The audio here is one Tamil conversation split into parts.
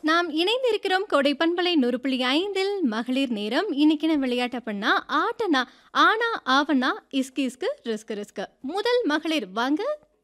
நாம் இணைந்திருக்கிறோம் கோடை பண்பலை நூறு புள்ளி ஐந்தில் மகளிர் நேரம் இன்னைக்கு விளையாட்ட பண்ணா ஆட்டனா ஆனா ஆவனா இஸ்கு இஸ்கு ரிஸ்க் ரிஸ்க் முதல் மகளிர் வாங்க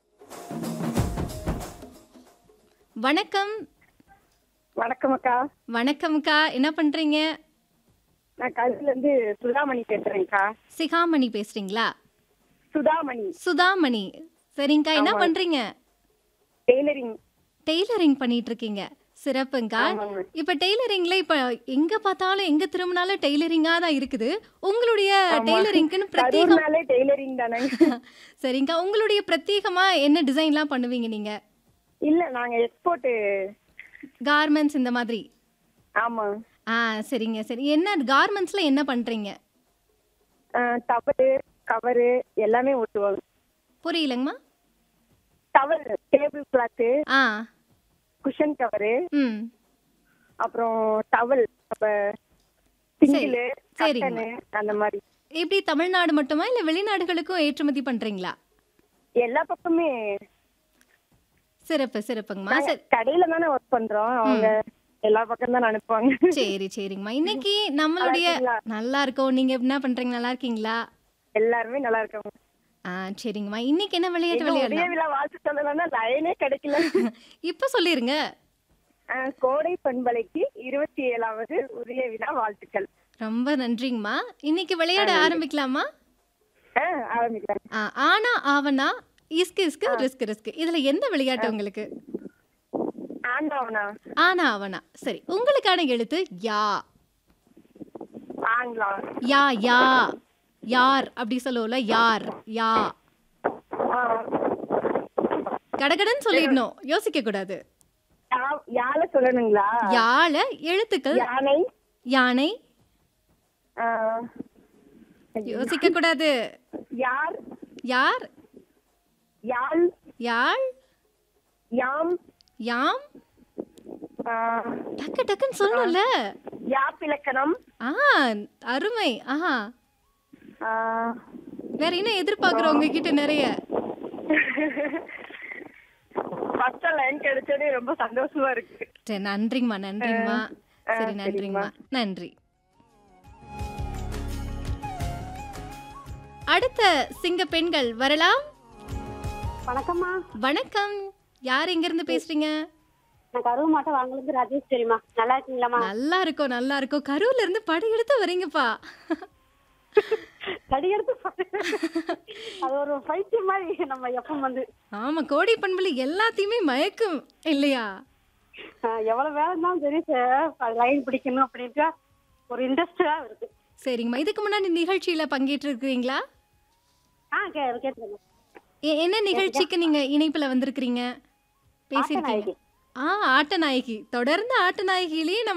வணக்கம் வணக்கம் அக்கா வணக்கம்க்கா என்ன பண்றீங்க நான் கருத்துல இருந்து சுதாமணி பேசுறேன்க்கா சிகாமணி பேசுறீங்களா சுதாமணி சுதாமணி சரிங்கக்கா என்ன ஆமா. பண்றீங்க டெய்லரிங் டெய்லரிங் பண்ணிட்டு இருக்கீங்க சிறப்புங்கா ஆமாங்க. இப்ப டெய்லரிங்ல இப்ப எங்க பார்த்தாலும் எங்க திரும்பினாலும் டெய்லரிங்கா தான் இருக்குது உங்களுடைய ஆமா. டெய்லரிங்க்குன்னு பிரத்யேகம் கரூர்னாலே டெய்லரிங் தானே சரிங்கக்கா உங்களுடைய பிரத்யேகமா என்ன டிசைன்லாம் பண்ணுவீங்க நீங்க இல்ல நாங்க எக்ஸ்போர்ட் கார்மெண்ட்ஸ் இந்த மாதிரி ஆமா ஆ சரிங்க சரி என்ன கார்மெண்ட்ஸ்ல என்ன பண்றீங்க டவரு கவரு எல்லாமே ஓட்டுவாங்க புரியலங்கம்மா டவல் டேபிள் கிளாத்து ஆ குஷன் கவரு ம் அப்புறம் டவல் அப்ப சிங்கிள் சரிங்க. கட்டனு அந்த மாதிரி எப்படி தமிழ்நாடு மட்டுமா இல்ல வெளிநாடுகளுக்கும் ஏற்றுமதி பண்றீங்களா எல்லா பக்கமே சிறப்பு சிறப்புங்கம்மா நாங்க சரி கடையில தானே ஒர்க் பண்றோம் அவங்க எல்லா பக்கம் தான் அனுப்புவாங்க சரி சரிங்கம்மா இன்னைக்கு நம்மளுடைய நல்லா இருக்கீங்களா? நல்லா இருக்கோம் நீங்க என்ன பண்றீங்க நல்லா இருக்கீங்களா எல்லாருமே நல்லா இருக்காங்க ஆ சரிங்கம்மா இன்னைக்கு என்ன விளையாட்டு இன்னும் உதய விளையாடலாம் விழா வாழ்த்து சொல்லலாம்னா லைனே கிடைக்கல இப்ப சொல்லிருங்க அஹ் கோடை பண்பலைக்கு இருபத்தி ஏழாவது உதய விழா வாழ்த்துக்கள் ரொம்ப நன்றிங்கம்மா இன்னைக்கு விளையாட ஆரம்பிக்கலாமா அஹ் ஆரம்பிக்கலாம் ஆ, ஆனா ஆவனா இஸ்கு இஸ்கு ரிஸ்க் ரிஸ்க் இதுல எந்த விளையாட்டு உங்களுக்கு ஆண்டவனா ஆனா ஆவனா சரி உங்களுக்கான எழுத்து யா ஆங்களா யா யா யார் அப்படி சொல்லுவோம்ல யார் யா கடகடன்னு சொல்லிடணும் யோசிக்க கூடாது யால சொல்லணுங்களா யாழ எழுத்துக்கள் யானை யானை அஹ், யோசிக்க கூடாது யார் யார் யாழ் யாழ் யாம் யாம் அஹ், டக்கு டக்குன்னு சொல்லணும்ல யாப்பிலக்கணம் ஆ அருமை ஆஹா அஹ், வேற என்ன எதிர்பார்க்குறோம் உங்ககிட்ட நிறைய first லைன் கிடைச்சதே ரொம்ப சந்தோஷமா இருக்கு சரி நன்றிங்கம்மா நன்றிங்கம்மா ஆ, சரி சரிம்மா. நன்றிங்கம்மா நன்றி அடுத்த சிங்க பெண்கள் வரலாம் வணக்கம்மா வணக்கம் யார் எங்க இருந்து பேசுறீங்க நான் கருவு மாட்டம் வாங்கலேருந்து ராஜேஷ் தெரியுமா நல்லா இருக்கீங்களாம்மா நல்லா இருக்கோம் நல்லா இருக்கோம் கரூர்ல இருந்து படையெடுத்து வரீங்கப்பா கடியெடுத்து அது ஒரு பைத்தியம் மாதிரி நம்ம எப்பம் வந்து ஆமா கோடி பண்புல எல்லாத்தையுமே மயக்கும் இல்லையா ஆஹ், எவ்வளவு வேலை இருந்தாலும் சரி சார் லைன் பிடிக்கணும் அப்படின்ட்டு ஒரு இன்ட்ரெஸ்டா இருக்கு சரிங்கம்மா இதுக்கு முன்னாடி நிகழ்ச்சியில பங்கேற்று இருக்கிறீங்களா ஆ கே கேட்டுருங்க எ- என்ன நிகழ்ச்சிக்கு நீங்க இணைப்புல வந்திருக்கிறீங்க பேசியிருக்கீங்க ஆட்டநாயகி. ஆ ஆட்டநாயகி தொடர்ந்து ஆட்டநாயகிலேயே நம்ம